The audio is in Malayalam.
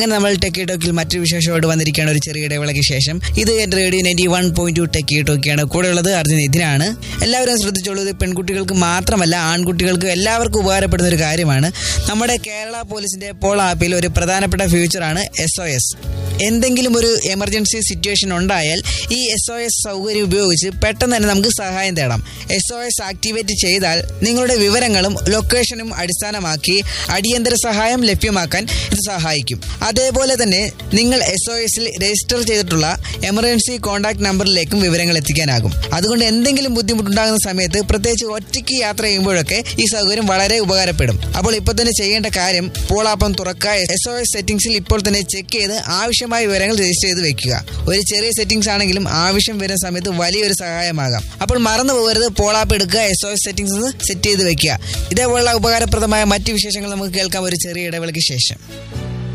അങ്ങനെ നമ്മൾ ടെക്കി ടോക്കിൽ മറ്റൊരു വിശേഷമായിട്ട് വന്നിരിക്കുകയാണ് ഒരു ചെറിയ ഇടവേളയ്ക്ക് ശേഷം ഇത് എന്റെ radio ninety one point two techie ടോക്കിയാണ് കൂടെ ഉള്ളത് അർജുൻ ഇതിനാണ് എല്ലാവരും ശ്രദ്ധിച്ചോളൂ ഇത് പെൺകുട്ടികൾക്ക് മാത്രമല്ല ആൺകുട്ടികൾക്കും എല്ലാവർക്കും ഉപകാരപ്പെടുന്ന ഒരു കാര്യമാണ് നമ്മുടെ കേരള പോലീസിന്റെ പോൾ ആപ്പിൽ ഒരു പ്രധാനപ്പെട്ട ഫീച്ചറാണ് എസ് ഒ എസ് എന്തെങ്കിലും ഒരു എമർജൻസി സിറ്റുവേഷൻ ഉണ്ടായാൽ ഈ എസ് ഒ എസ് സൗകര്യം ഉപയോഗിച്ച് പെട്ടെന്ന് തന്നെ നമുക്ക് സഹായം തേടാം എസ് ഒ എസ് ആക്ടിവേറ്റ് ചെയ്താൽ നിങ്ങളുടെ വിവരങ്ങളും ലൊക്കേഷനും അടിസ്ഥാനമാക്കി അടിയന്തര സഹായം ലഭ്യമാക്കാൻ ഇത് സഹായിക്കും അതേപോലെ തന്നെ നിങ്ങൾ എസ് ഒ എസിൽ രജിസ്റ്റർ ചെയ്തിട്ടുള്ള എമർജൻസി കോൺടാക്ട് നമ്പറിലേക്കും വിവരങ്ങൾ എത്തിക്കാനാകും അതുകൊണ്ട് എന്തെങ്കിലും ബുദ്ധിമുട്ടുണ്ടാകുന്ന സമയത്ത് പ്രത്യേകിച്ച് ഒറ്റയ്ക്ക് യാത്ര ചെയ്യുമ്പോഴൊക്കെ ഈ സൗകര്യം വളരെ ഉപകാരപ്പെടും അപ്പോൾ ഇപ്പോൾ തന്നെ ചെയ്യേണ്ട കാര്യം പോൾ ആപ്പം തുറക്കുക എസ് ഒ എസ് സെറ്റിംഗ്സിൽ ഇപ്പോൾ തന്നെ ചെക്ക് ചെയ്ത് ആവശ്യമായ വിവരങ്ങൾ രജിസ്റ്റർ ചെയ്ത് വെക്കുക ഒരു ചെറിയ സെറ്റിംഗ്സ് ആണെങ്കിലും ആവശ്യം വരുന്ന സമയത്ത് വലിയൊരു സഹായമാകാം അപ്പോൾ മറന്നു പോകരുത് പോൾ ആപ്പ് എടുക്കുക S O S settings set ചെയ്ത് വെക്കുക ഇതേപോലുള്ള ഉപകാരപ്രദമായ മറ്റു വിശേഷങ്ങൾ നമുക്ക് കേൾക്കാം ഒരു ചെറിയ ഇടവേളയ്ക്ക് ശേഷം